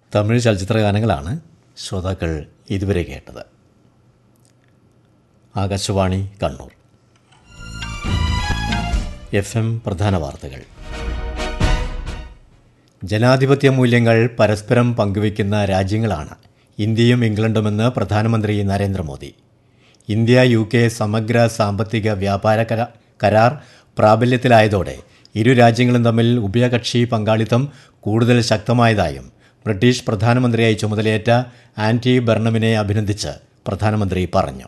തമിഴ് ചലച്ചിത്ര ഗാനങ്ങളാണ് ശ്രോതാക്കൾ ഇതുവരെ കേട്ടത് ആകാശവാണി കണ്ണൂർ എഫ് എം പ്രധാന വാർത്തകൾ ജനാധിപത്യ മൂല്യങ്ങൾ പരസ്പരം പങ്കുവയ്ക്കുന്ന രാജ്യങ്ങളാണ് ഇന്ത്യയും ഇംഗ്ലണ്ടുമെന്ന് പ്രധാനമന്ത്രി നരേന്ദ്രമോദി ഇന്ത്യ യു കെ സമഗ്ര സാമ്പത്തിക വ്യാപാര കരാ- കരാർ പ്രാബല്യത്തിലായതോടെ ഇരു രാജ്യങ്ങളും തമ്മിൽ ഉഭയകക്ഷി പങ്കാളിത്തം കൂടുതൽ ശക്തമായതായും ബ്രിട്ടീഷ് പ്രധാനമന്ത്രിയായി ചുമതലയേറ്റ ആൻറ്റി ബെർണമിനെ അഭിനന്ദിച്ച് പ്രധാനമന്ത്രി പറഞ്ഞു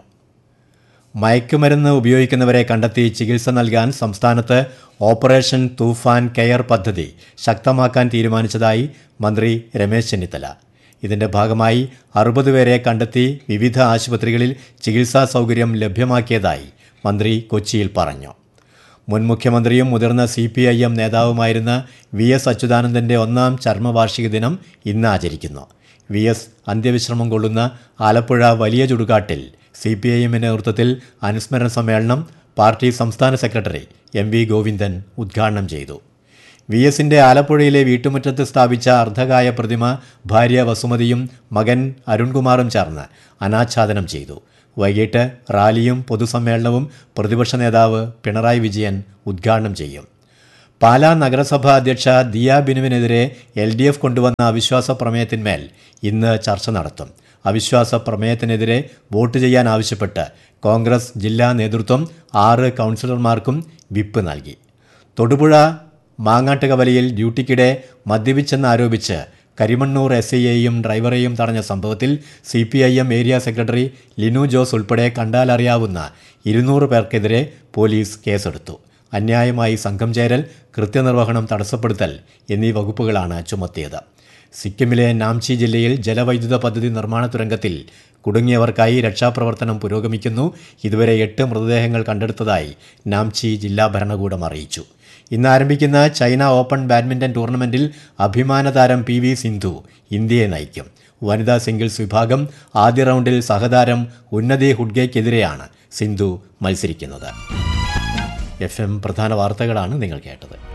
മയക്കുമരുന്ന് ഉപയോഗിക്കുന്നവരെ കണ്ടെത്തി ചികിത്സ നൽകാൻ സംസ്ഥാനത്ത് ഓപ്പറേഷൻ തൂഫാൻ കെയർ പദ്ധതി ശക്തമാക്കാൻ തീരുമാനിച്ചതായി മന്ത്രി രമേശ് ചെന്നിത്തല ഇതിന്റെ ഭാഗമായി അറുപത് പേരെ കണ്ടെത്തി വിവിധ ആശുപത്രികളിൽ ചികിത്സാ സൗകര്യം ലഭ്യമാക്കിയതായി മന്ത്രി കൊച്ചിയിൽ പറഞ്ഞു മുൻ മുഖ്യമന്ത്രിയും മുതിർന്ന സി പി ഐ എം നേതാവുമായിരുന്ന വി എസ് അച്യുതാനന്ദൻ്റെ ഒന്നാം ചർമ്മവാർഷിക ദിനം ഇന്ന് ആചരിക്കുന്നു വി എസ് അന്ത്യവിശ്രമം കൊള്ളുന്ന ആലപ്പുഴ വലിയ ചുടുകാട്ടിൽ സി പി ഐ എമ്മിൻ്റെ നേതൃത്വത്തിൽ അനുസ്മരണ സമ്മേളനം പാർട്ടി സംസ്ഥാന സെക്രട്ടറി എം വി ഗോവിന്ദൻ ഉദ്ഘാടനം ചെയ്തു വി എസിൻ്റെ ആലപ്പുഴയിലെ വീട്ടുമുറ്റത്ത് സ്ഥാപിച്ച അർദ്ധകായ പ്രതിമ ഭാര്യ വസുമതിയും മകൻ അരുൺകുമാറും ചേർന്ന് അനാച്ഛാദനം ചെയ്തു വൈകിട്ട് റാലിയും പൊതുസമ്മേളനവും പ്രതിപക്ഷ നേതാവ് പിണറായി വിജയൻ ഉദ്ഘാടനം ചെയ്യും പാലാ നഗരസഭാ അധ്യക്ഷ ദിയ ബിനുവിനെതിരെ എൽ ഡി എഫ് കൊണ്ടുവന്ന അവിശ്വാസ പ്രമേയത്തിന്മേൽ ഇന്ന് ചർച്ച നടത്തും അവിശ്വാസ പ്രമേയത്തിനെതിരെ വോട്ട് ചെയ്യാൻ ആവശ്യപ്പെട്ട് കോൺഗ്രസ് ജില്ലാ നേതൃത്വം ആറ് കൗൺസിലർമാർക്കും വിപ്പ് നൽകി തൊടുപുഴ മാങ്ങാട്ടുകവലയിൽ ഡ്യൂട്ടിക്കിടെ മദ്യപിച്ചെന്നാരോപിച്ച് കരിമണ്ണൂർ എസ് ഐയെയും ഡ്രൈവറെയും തടഞ്ഞ സംഭവത്തിൽ C P I M area secretary Linu Jose ഉൾപ്പെടെ കണ്ടാലറിയാവുന്ന ഇരുന്നൂറ് പേർക്കെതിരെ പോലീസ് കേസെടുത്തു അന്യായമായി സംഘം ചേരൽ കൃത്യനിർവഹണം തടസ്സപ്പെടുത്തൽ എന്നീ വകുപ്പുകളാണ് ചുമത്തിയത് സിക്കിമിലെ നാംചി ജില്ലയിൽ ജലവൈദ്യുത പദ്ധതി നിർമ്മാണ തുരങ്കത്തിൽ കുടുങ്ങിയവർക്കായി രക്ഷാപ്രവർത്തനം പുരോഗമിക്കുന്നു ഇതുവരെ എട്ട് മൃതദേഹങ്ങൾ കണ്ടെടുത്തതായി നാംചി ജില്ലാ ഭരണകൂടം അറിയിച്ചു ഇന്ന് ആരംഭിക്കുന്ന ചൈന ഓപ്പൺ ബാഡ്മിന്റൺ ടൂർണമെന്റിൽ അഭിമാന താരം പി വി സിന്ധു ഇന്ത്യയെ നയിക്കും വനിതാ സിംഗിൾസ് വിഭാഗം ആദ്യ റൗണ്ടിൽ സഹതാരം ഉന്നതി ഹുഡ്ഗയ്ക്കെതിരെയാണ് സിന്ധു മത്സരിക്കുന്നത് എഫ് എം പ്രധാന വാർത്തകളാണ് നിങ്ങൾ കേട്ടത്